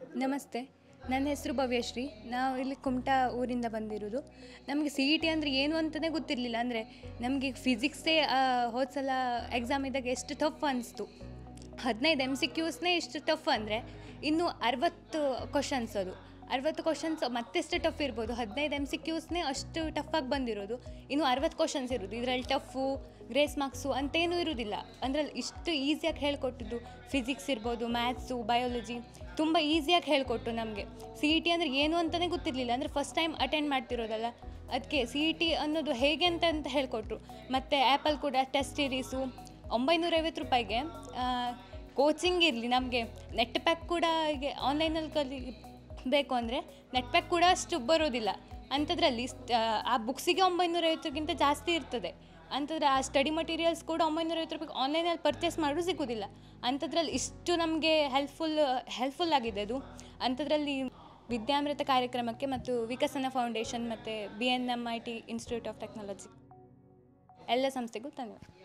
ನಮಸ್ತೆ ನನ್ನ ಹೆಸರು ಭವ್ಯಶ್ರೀ ನಾವು ಇಲ್ಲಿ ಕುಮಟಾ ಊರಿಂದ ಬಂದಿರೋದು ನಮಗೆ ಸಿ ಇ ಟಿ ಅಂದರೆ ಏನು ಅಂತಲೇ ಗೊತ್ತಿರಲಿಲ್ಲ ಅಂದರೆ ನಮಗೆ ಫಿಸಿಕ್ಸೇ ಹೋದ ಸಲ ಎಕ್ಸಾಮ್ ಇದ್ದಾಗ ಎಷ್ಟು ಟಫ್ ಅನಿಸ್ತು ಹದಿನೈದು ಎಮ್ ಸಿ ಕ್ಯೂಸ್ನೇ ಎಷ್ಟು ಟಫ್ ಅಂದರೆ ಇನ್ನು ಅರವತ್ತು ಕ್ವಶನ್ಸ್ ಅದು ಅರವತ್ತು ಕ್ವಶನ್ಸ್ ಮತ್ತೆಷ್ಟು ಟಫ್ ಇರ್ಬೋದು ಹದಿನೈದು ಎಮ್ ಸಿ ಕ್ಯೂಸ್ನೇ ಅಷ್ಟು ಟಫಾಗಿ ಬಂದಿರೋದು ಇನ್ನು ಅರವತ್ತು ಕ್ವಶನ್ಸ್ ಇರೋದು ಇದರಲ್ಲಿ ಟಫು ಗ್ರೇಸ್ ಮಾರ್ಕ್ಸು ಅಂತೇನೂ ಇರೋದಿಲ್ಲ ಅಂದ್ರಲ್ಲಿ ಇಷ್ಟು ಈಸಿಯಾಗಿ ಹೇಳ್ಕೊಟ್ಟಿದ್ದು ಫಿಸಿಕ್ಸ್ ಇರ್ಬೋದು ಮ್ಯಾಥ್ಸು ಬಯಾಲಜಿ ತುಂಬ ಈಸಿಯಾಗಿ ಹೇಳ್ಕೊಟ್ಟು ನಮಗೆ ಸಿ ಇ ಟಿ ಅಂದರೆ ಏನು ಅಂತಲೇ ಗೊತ್ತಿರಲಿಲ್ಲ ಅಂದರೆ ಫಸ್ಟ್ ಟೈಮ್ ಅಟೆಂಡ್ ಮಾಡ್ತಿರೋದಲ್ಲ ಅದಕ್ಕೆ ಸಿ ಇ ಟಿ ಅನ್ನೋದು ಹೇಗೆ ಅಂತ ಅಂತ ಹೇಳ್ಕೊಟ್ರು ಮತ್ತು ಆ್ಯಪಲ್ ಕೂಡ ಟೆಸ್ಟ್ ಸೀರೀಸು ಒಂಬೈನೂರೈವತ್ತು ರೂಪಾಯಿಗೆ ಕೋಚಿಂಗ್ ಇರಲಿ ನಮಗೆ ನೆಟ್ ಪ್ಯಾಕ್ ಕೂಡ ಹೀಗೆ ಆನ್ಲೈನಲ್ಲಿ ಕಲಿ ಬೇಕು ಅಂದರೆ ನೆಟ್ ಪ್ಯಾಕ್ ಕೂಡ ಅಷ್ಟು ಬರೋದಿಲ್ಲ ಅಂಥದ್ರಲ್ಲಿ ಆ ಬುಕ್ಸಿಗೆ ಒಂಬೈನೂರೈವತ್ತಕ್ಕಿಂತ ಜಾಸ್ತಿ ಇರ್ತದೆ ಅಂಥದ್ರೆ ಆ ಸ್ಟಡಿ ಮಟೀರಿಯಲ್ಸ್ ಕೂಡ ಒಂಬೈನೂರೈವತ್ತು ರೂಪಾಯಿಗೆ ಆನ್ಲೈನಲ್ಲಿ ಪರ್ಚೇಸ್ ಮಾಡೋದು ಸಿಗೋದಿಲ್ಲ ಅಂಥದ್ರಲ್ಲಿ ಇಷ್ಟು ನಮಗೆ ಹೆಲ್ಪ್ಫುಲ್ ಹೆಲ್ಪ್ಫುಲ್ ಆಗಿದೆ ಅದು ಅಂಥದ್ರಲ್ಲಿ ವಿದ್ಯಾಮೃತ ಕಾರ್ಯಕ್ರಮಕ್ಕೆ ಮತ್ತು ವಿಕಸನ ಫೌಂಡೇಶನ್ ಮತ್ತು B N M I T institute of technology ಎಲ್ಲ ಸಂಸ್ಥೆಗೂ ಧನ್ಯವಾದ